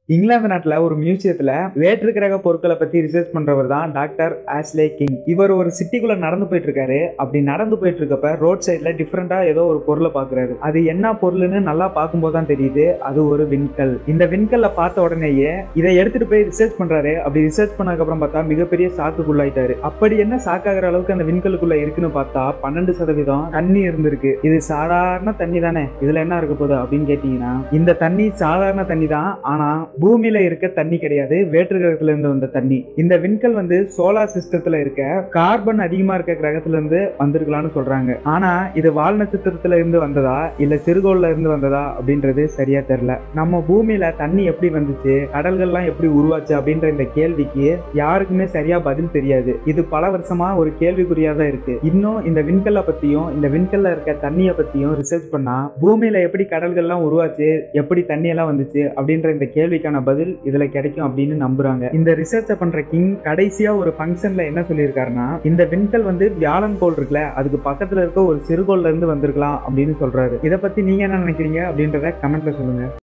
இங்கிலாந்து நாட்டுல ஒரு மியூசியத்துல வேற்று கிரக பொருட்களை பத்தி ரிசர்ச் பண்றவர் தான் டாக்டர் ஆஸ்லே கிங் இவர் ஒரு சிட்டிக்குள்ள நடந்து போயிட்டு இருக்காரு அப்படி நடந்து போயிட்டு இருக்கப்ப ரோட் சைட்ல டிஃப்ரெண்டா ஏதோ ஒரு பொருளை பாக்குறாரு அது என்ன பொருள்னு நல்லா பார்க்கும்போது தான் தெரியுது அது ஒரு விண்கல் இந்த விண்கல்ல பார்த்த உடனேயே இதை எடுத்துட்டு போய் ரிசர்ச் பண்றாரு அப்படி ரிசர்ச் பண்ணதுக்கு அப்புறம் பார்த்தா மிகப்பெரிய சாக்குக்குள்ளாயிட்டாரு அப்படி என்ன சாக்காகிற அளவுக்கு அந்த விண்கலுக்குள்ள இருக்குன்னு பார்த்தா பன்னெண்டு சதவீதம் தண்ணி இருந்திருக்கு இது சாதாரண தண்ணி தானே இதுல என்ன இருக்க போகுது அப்படின்னு கேட்டீங்கன்னா இந்த தண்ணி சாதாரண தண்ணி தான் ஆனா பூமியில இருக்க தண்ணி கிடையாது வேற்று கிரகத்துல இருந்து வந்த தண்ணி இந்த விண்கல் வந்து சோலார் சிஸ்டத்துல இருக்க கார்பன் அதிகமா இருக்க கிரகத்துல இருந்து வந்திருக்கலாம்னு சொல்றாங்க ஆனா இது வால் நட்சத்திரத்துல இருந்து வந்ததா இல்ல சிறுகோள்ல இருந்து வந்ததா அப்படின்றது சரியா தெரியல நம்ம பூமியில தண்ணி எப்படி வந்துச்சு கடல்கள்லாம் எப்படி உருவாச்சு அப்படின்ற இந்த கேள்விக்கு யாருக்குமே சரியா பதில் தெரியாது இது பல வருஷமா ஒரு கேள்விக்குறியா தான் இருக்கு இன்னும் இந்த விண்கல்லை பத்தியும் இந்த விண்கல்ல இருக்க தண்ணியை பத்தியும் ரிசர்ச் பண்ணா பூமியில எப்படி கடல்கள்லாம் உருவாச்சு எப்படி தண்ணி எல்லாம் வந்துச்சு அப்படின்ற இந்த கேள்விக்கான பதில் இதுல கிடைக்கும் அப்படின்னு நம்புறாங்க இந்த ரிசர்ச்சை பண்ற கிங் கடைசியா ஒரு ஃபங்க்ஷன்ல என்ன சொல்லியிருக்காருன்னா இந்த விண்கல் வந்து வியாழன் கோள் இருக்குல்ல அதுக்கு பக்கத்துல இருக்க ஒரு சிறுகோள்ல இருந்து வந்திருக்கலாம் அப்படின்னு சொல்றாரு இதை பத்தி நீங்க என்ன நினைக்கிறீங்க அப்படின்றத கமெண்ட்ல சொல்லுங்க